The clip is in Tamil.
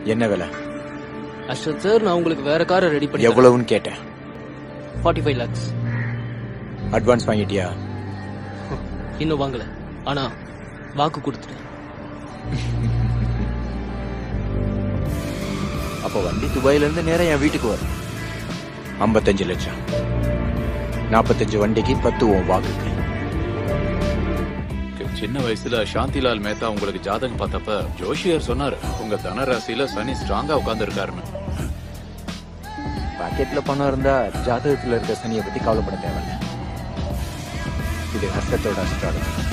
என்ன விலை அஸ்வத் சார் நான் உங்களுக்கு வேற காரை ரெடி பண்ணி எவ்வளவுன்னு கேட்டேன் ஃபார்ட்டி ஃபைவ் லேக்ஸ் அட்வான்ஸ் வாங்கிட்டியா இன்னும் வாங்கல ஆனா வாக்கு கொடுத்துட்டேன் அப்ப வண்டி துபாயில இருந்து நேரா என் வீட்டுக்கு வரும் ஐம்பத்தஞ்சு லட்சம் நாற்பத்தஞ்சு வண்டிக்கு பத்து உன் வாக்குக்கு சின்ன வயசுல சாந்திலால் மேத்தா உங்களுக்கு ஜாதகம் பார்த்தப்ப ஜோஷியர் சொன்னாரு உங்க தனராசியில சனி ஸ்ட்ராங்கா உட்கார்ந்து இருக்காருன்னு பாக்கெட்ல பணம் இருந்தா ஜாதகத்துல இருக்க சனியை பத்தி கவலைப்பட தேவையில்ல இது ஹஸ்தத்தோட அஸ்ட்ராலஜி